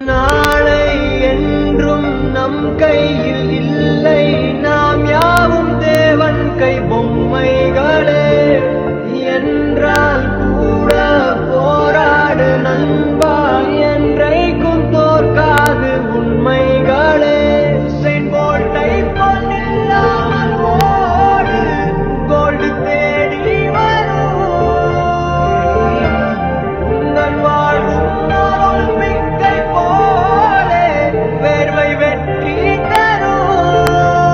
நாளை என்றும் நம் கையில் இல்லை நாம் யாவும் தேவன் கை பொம்மைகளே என்றால் கூட போராடு நண்பா என்றைக்கும் தோற்காது உண்மைகளே உசைன் போல்ட்டை போல் நில்லாமல் ஓடு கோல்டு தேடி வரும் உங்கள் வாழும் ஒலிம்பிக்கை போலே வேர்வை வெற்றி தரும்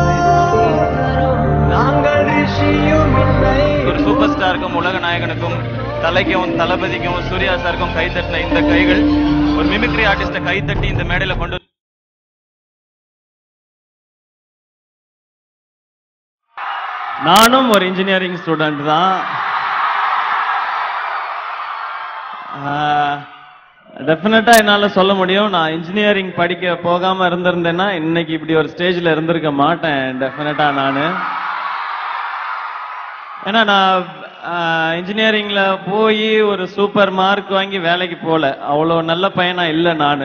நாங்கள் ரிஷியும் இல்லை ஒரு சூப்பர் ஸ்டாருக்கும் உலக நாயகனுக்கும் தலைக்கும் தளபதிக்கும் சூர்யா சாருக்கும் கை தட்டின இந்த கைகள் ஒரு மிமிக்ரி ஆர்டிஸ்ட கை தட்டி இந்த மேடையில கொண்டு நானும் ஒரு இன்ஜினியரிங் ஸ்டூடெண்ட் தான் டெஃபினட்டா என்னால சொல்ல முடியும் நான் இன்ஜினியரிங் படிக்க போகாம இருந்திருந்தேன்னா இன்னைக்கு இப்படி ஒரு ஸ்டேஜ்ல இருந்திருக்க மாட்டேன் டெஃபினட்டா நானு ஏன்னா நான் இன்ஜினியரிங்ல போய் ஒரு சூப்பர் மார்க் வாங்கி வேலைக்கு போல அவ்வளோ நல்ல பையனா இல்லை நானு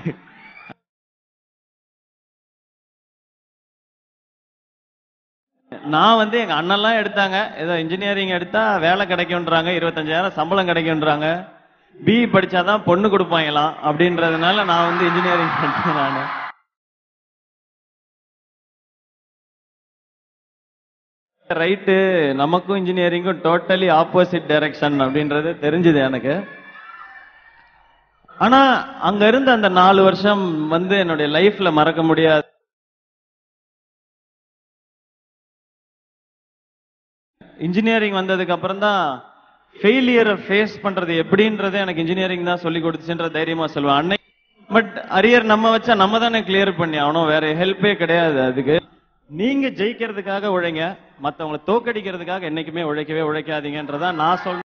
நான் வந்து எங்க அண்ணன்லாம் எடுத்தாங்க ஏதோ இன்ஜினியரிங் எடுத்தா வேலை கிடைக்கும்ன்றாங்க இருபத்தஞ்சாயிரம் சம்பளம் கிடைக்கும்ன்றாங்க பி படிச்சாதான் பொண்ணு கொடுப்பாங்களாம் அப்படின்றதுனால நான் வந்து இன்ஜினியரிங் படித்தேன் நான் ரைட்டு நமக்கும் இன்ஜினியரிங்கும் டோட்டலி ஆப்போசிட் டைரக்ஷன் அப்படின்றது தெரிஞ்சது எனக்கு ஆனா அங்க இருந்த அந்த நாலு வருஷம் வந்து என்னுடைய லைஃப்ல மறக்க முடியாது இன்ஜினியரிங் வந்ததுக்கு அப்புறம் தான் ஃபெயிலியரை ஃபேஸ் பண்றது எப்படின்றது எனக்கு இன்ஜினியரிங் தான் சொல்லி கொடுத்துச்சுன்ற தைரியமா சொல்லுவேன் அன்னை பட் அரியர் நம்ம வச்சா நம்ம தானே கிளியர் பண்ணி ஆகணும் வேற ஹெல்ப்பே கிடையாது அதுக்கு நீங்க ஜெயிக்கிறதுக்காக உழைங்க மத்தவங்களை தோக்கடிக்கிறதுக்காக என்னைக்குமே உழைக்கவே உழைக்காதீங்கன்றதான் நான் சொல்றேன்